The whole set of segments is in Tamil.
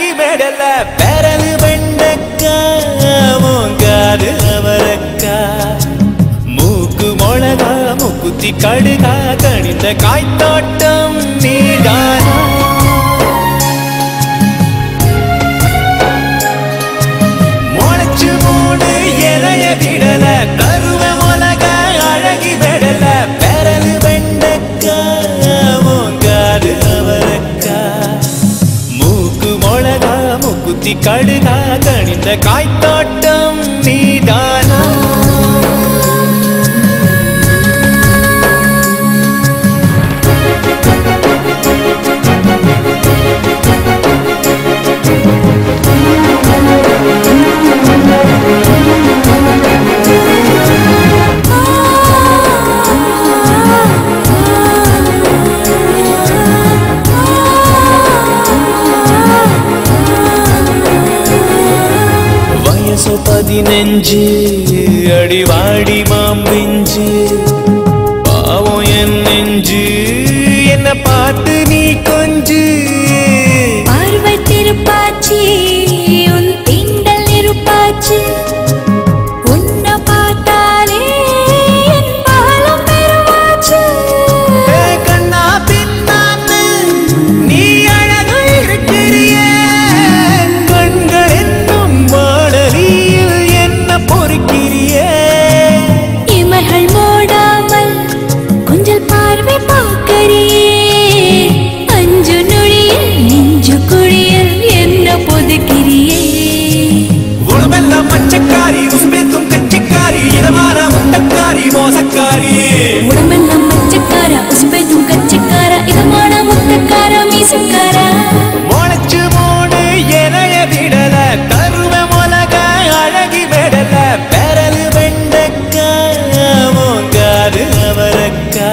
அழகி மெடல பெரலு வெண்டக்கா மூங்காது அவரக்கா மூக்கு மொளகா முக்குத்தி கடுகா கணிந்த காய்த்தோட்டம் நீதானா முளைச்சு மூணு இலைய விடல கருவ மொளக அழகி விடல பெரலு வெண்டக்கா மூங்காது அவரக்கா மூக்கு மொளகா முக்குத்தி கடுகா கணிந்த காய்த்தோட்டம் நீதானா வயசு பதினஞ்சு அடிவாடி மாம்பிஞ்சு பாவம் என் நெஞ்சு என்ன பார்த்து நீ கொஞ்சு பார்வை திருப்பாச்சி உன் தீண்டல் இருப்பாச்சி உன்னை பார்த்தாலே என் பாலம் பெருமாச்சு ஏ கண்ணா பின்னான்னு நீ அழகு இருக்கிறியே கண்கள் என்னும் மாடலியில் என்ன பொறுக்கிறியே இமைகள் மூடாமல் கொஞ்சல் பார்வை பார்க்கறியே அஞ்சு நொழியில் நெஞ்சு குழியில் என்ன பொதுக்கிறியே உடம்பெல்லாம் பச்சைக்காரி உஸ்பெத்தும் கட்சிக்காரி இதமான முட்டக்காரி மோசக்காரி உடம்பெல்லாம் மச்சக்கார உசுப்பேதும் கச்சக்கார இதமான முட்டக்கார மீசக்கார முளைச்சு மூடு எனைய விடல கருவ மொலக அழகி விடல பெரலு வெண்டக்கா மூங்காது அவரக்கா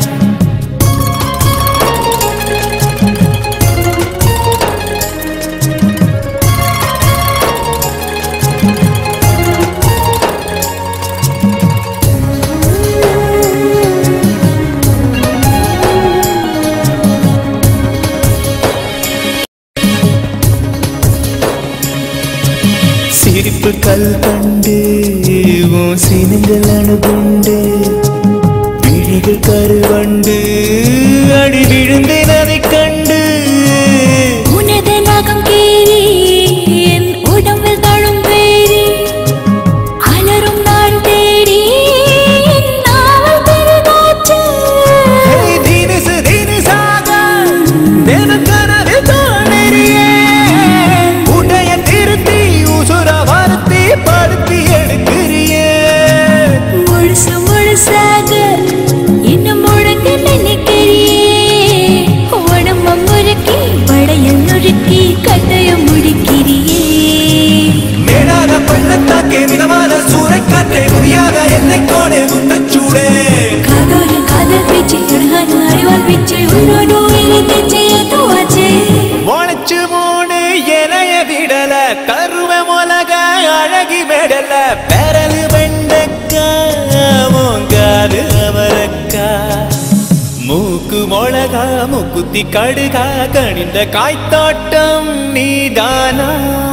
சிரிப்பு கல் கண்டு உன் சினுங்கள் அணுகுண்டு விழிகள் கருவண்டு அடி விழுந்து நதை கண்டு உனது நகம் கேரி என் உடம்பில் தழும் பேரி அலரும் நாள் தேடி என் நாவல் பெரிதாச்சு ஏய், தினுசு தினுசாக தினக்கனவில் தோன்றறியே. உடைய திருத்தி உசுர வருத்தி படுத்தி எடுக்கிறியே முழுசு முழுசாக என்ன முழங்க நினைக்கிறியே உடம்ப முறுக்கி படையல் நொறுக்கி கட்டையம் முடிக்கிறியே மேடாத பள்ளத்தாக்கே மிதமான சூறைக்காற்றே முடியாத என்னை கோடே முத்தச்சூடே காதோர காதல் பேச்சு அழகான அறிவால் பேச்சு உன்னோடு உயிரை தேச்சு ஏத்துவாச்சு முளைச்சு மூணு இலைய விடல கருவ மொலக அழகி விடல பெரலு வெண்டக்கா மூங்காது அவரக்கா மூக்கு மொளகா முக்குத்தி கடுகா கணிந்த காய்த்தோட்டம் நீதானா